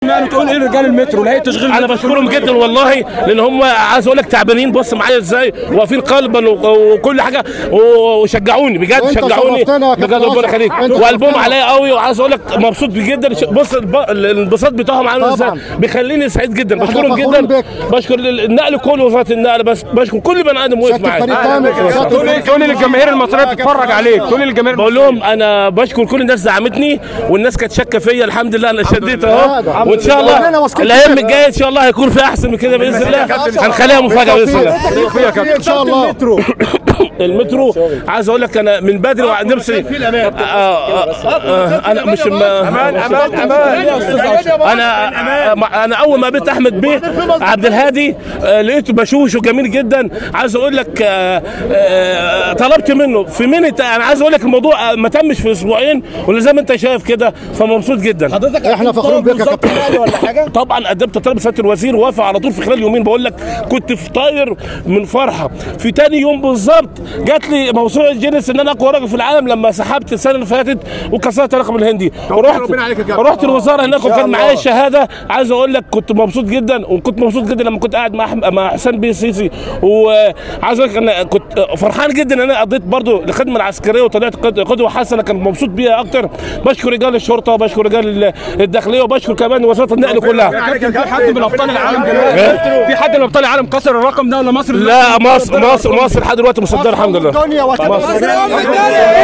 يعني تقول ايه رجال المترو لا هي تشغيل انا بشكرهم جدا والله لان هم عايز اقول لك تعبانين بص معايا ازاي واقفين قلبا و- وكل حاجه وشجعوني بجد وأنت شجعوني شرفتنا يا بجد كابتن ربنا أشرف. يخليك أنت وقلبهم شرفتنا. عليا قوي وعايز اقول لك مبسوط جدا ش- بص الب- الانبساط بتاعهم عامل ازاي طبعاً. بيخليني سعيد جدا إحنا بشكرهم فخورين جدا بك. بشكر النقل كله وزاره النقل بس بشكر كل بني ادم وقف شكل فريق معايا كامل شكل تقول فريق تقول للجماهير المصريه بتتفرج عليك تقول للجماهير بقول لهم انا بشكر كل الناس دعمتني والناس كانت شاكه فيا الحمد لله انا شديت لله. اهو الحمد وان شاء لله. كلنا الله واثقين الايام فيك. الجايه ان شاء الله هيكون في احسن من كده باذن الله هنخليها مفاجاه باذن الله فيا كابتن ان شاء الله المترو عايز اقول لك انا من بدري ونفسي آه، آه، آه، انا مش ما امان امان امان انا آه، انا اول ما قابلت احمد بيه عبد الهادي آه، لقيته بشوش وجميل جدا عايز اقول لك آه، آه، طلبت منه في منت انا عايز اقول لك الموضوع آه، ما تمش في اسبوعين ولا زي ما انت شايف كده فمبسوط جدا حضرتك إحنا فخورين بك يا كابتن. ولا حاجه طبعا قدمت طلب سياده الوزير وافق على طول في خلال يومين بقول لك كنت في طاير من فرحه في تاني يوم بالظبط جات لي موسوعه جينيس ان انا اقوى راجل في العالم لما سحبت السنه اللي فاتت وكسرت الرقم الهندي ورحت ربنا عليك يا كابتن. رحت الوزاره هناك وكان معايا الشهاده عايز اقول لك كنت مبسوط جدا وكنت مبسوط جدا لما كنت قاعد مع أحم- مع حسين بيه السيسي وعايز اقول لك انا كنت فرحان جدا ان انا قضيت برضو الخدمه العسكريه وطلعت قد- قدوه حسنه كان مبسوط بيها اكتر بشكر رجال الشرطه وبشكر رجال ال- الداخليه وبشكر كمان وزاره النقل كلها كابتن في حد من ابطال العالم دلوقتي في حد من ابطال العالم كسر الرقم ده ولا مصر لا مصر مصر مصر لحد دلوقتي مصدر الحمد لله الدنيا وكابتن مصر أم الدنيا